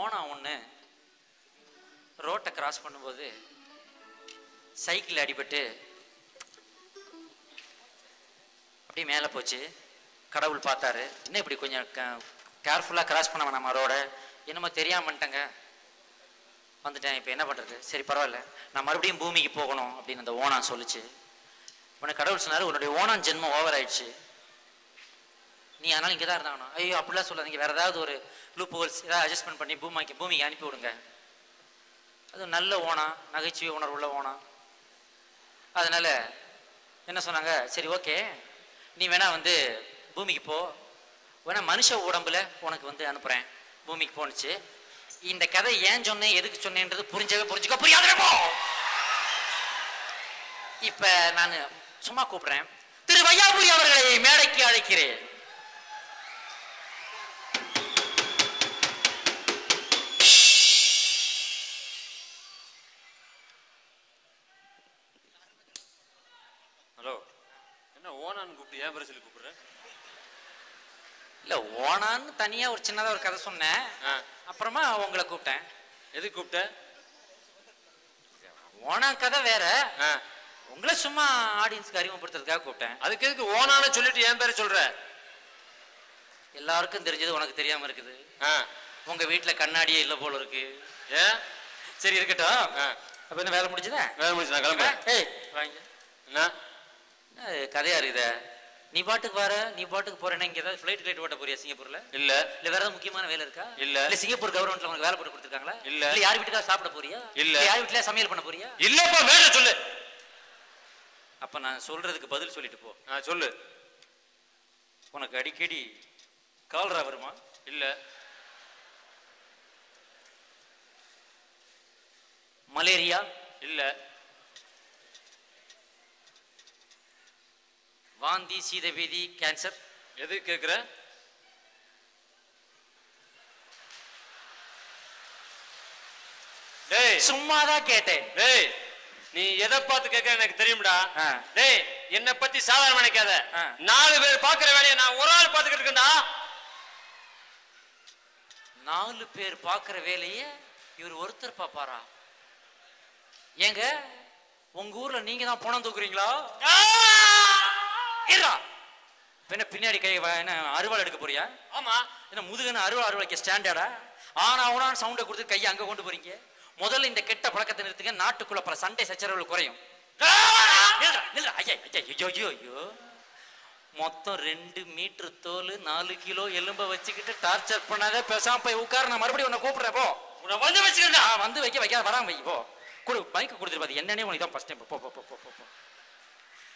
ஓணம் ஒன்று ரோட்டை கிராஸ் பண்ணும்போது சைக்கிள் அடிபட்டு அப்படியே மேலே போச்சு கடவுள் பார்த்தாரு என்ன இப்படி கொஞ்சம் கேர்ஃபுல்லாக கிராஸ் பண்ண வேணாமா ரோட என்னமோ தெரியாம வந்துட்டேங்க வந்துட்டேன் இப்போ என்ன பண்ணுறது சரி பரவாயில்ல நான் மறுபடியும் பூமிக்கு போகணும் அப்படின்னு அந்த ஓணான் சொல்லுச்சு உனக்கு கடவுள் சொன்னார் உன்னுடைய ஓணான் ஜென்மம் ஓவர் ஆயிடுச்சு நீ அதனால இங்கே தான் இருந்தாகணும் ஐயோ அப்படிலாம் சொல்லாதீங்க வேற ஏதாவது ஒரு லூப் ஹோல்ஸ் ஏதாவது அட்ஜஸ்ட்மெண்ட் பண்ணி பூமிக்கு பூமிக்கு அனுப்பி விடுங்க அது நல்ல ஓணா நகைச்சுவை உணர்வுள்ள ஓணா அதனால என்ன சொன்னாங்க சரி ஓகே நீ வேணா வந்து பூமிக்கு போ வேணா மனுஷ உடம்புல உனக்கு வந்து அனுப்புறேன் பூமிக்கு போனுச்சு இந்த கதை ஏன் சொன்னேன் எதுக்கு சொன்னேன்றது புரிஞ்சவே புரிஞ்சுக்க புரியாத போ இப்ப நான் சும்மா கூப்பிடுறேன் திரு வையாபுரி அவர்களை மேடைக்கு அழைக்கிறேன் ஹலோ என்ன ஓனான்னு கூப்பிட்டு ஏன் பேர சொல்லி கூப்பிடுற இல்ல ஓனான்னு தனியா ஒரு சின்னதா ஒரு கதை சொன்னேன் ஆ. அப்புறமா உங்களை கூப்பிட்டேன் எதுக்கு கூப்பிட்ட ஓனா கதை வேற ஆ. உங்களை சும்மா ஆடியன்ஸ்க்கு அறிமுகப்படுத்துறதுக்காக கூப்பிட்டேன் அதுக்கு எதுக்கு ஓனான்னு சொல்லிட்டு ஏன் பேர சொல்ற எல்லாருக்கும் தெரிஞ்சது உனக்கு தெரியாம இருக்குது ஆ. உங்க வீட்டுல கண்ணாடியே இல்ல போல இருக்கு ஏன் சரி இருக்கட்டும் ஆ. அப்ப என்ன வேலை முடிஞ்சதா வேலை முடிச்சு நான் கிளம்புறேன் ஏய் வாங்க என்ன என்ன இது கதையா இருக்குதே நீ பாட்டுக்கு வர நீ பாட்டுக்கு போறேன்னா இங்க ஏதாவது ஃபிளைட் கிளைட் ஓட்ட போறியா சிங்கப்பூர்ல இல்ல இல்ல வேற ஏதாவது முக்கியமான வேலை இருக்கா இல்ல. இல்ல சிங்கப்பூர் கவர்மெண்ட்ல உனக்கு வேலை போட்டு கொடுத்துருக்காங்களா இல்ல. இல்ல யார் வீட்டுக்கா சாப்பிட போறியா இல்ல. யார் வீட்டுல சமையல் பண்ண போறியா இல்லப்பா மேல சொல்லு அப்ப நான் சொல்றதுக்கு பதில் சொல்லிட்டு போ ஆ சொல்லு உனக்கு அடிக்கடி கால்ரா வருமா இல்ல மலேரியா இல்ல வாந்தி சீதபீதி கேன்சர் எதுக்கு கேக்குற டேய் சும்மாதான் கேட்டேன் டேய் நீ எதை பார்த்து கேட்க எனக்கு தெரியும்டா ஆ. டேய் என்ன பத்தி சாதாரண நினைக்காத ஆ. நாலு பேர் பாக்குற வேலையை நான் ஒரு ஆள் பாத்துக்கிட்டு இருக்கேன்டா நாலு பேர் பார்க்குற வேலையை இவர் ஒருத்தர் பார்ப்பாரா ஏங்க உங்க ஊர்ல நீங்க தான் பணம் தூக்குறீங்களா இருடா. இப்ப என்ன பின்னாடி கை வ- என்ன அறுவாள் எடுக்க போறியா ஆமா என்ன முதுகுன்னு அறுவாள் அறுவாளைக்க ஸ்டாண்டர்டா ஆனா உனான் சவுண்டை கொடுத்து கையை அங்க கொண்டு போறீங்க முதல்ல இந்த கெட்ட பழக்கத்தை நிறுத்துங்க நாட்டுக்குள்ள பல சண்டை சச்சரவுகள் குறையும் நில்றா, நில்றா. ஐயா, ஐயா, ஐயோ, ஐயோ, ஐயோ. மொத்தம் ரெண்டு மீட்டர் தோல் நாலு கிலோ எலும்ப வச்சுக்கிட்டு டார்ச்சர் பண்ணாத பேசாம போய் உட்கார நான் மறுபடியும் உன்னை கூப்பிடுறேன் போ உன்னை வந்து வச்சுக்கிறேன்டா நான் வந்து வைக்க வைக்காத வராம வை போ கொடு பைக்கு கொடுத்துட்டு பாத்து என்னன்னே உனக்கு தான் ஃபர்ஸ்ட் டைம் போ போ போ போ போ போ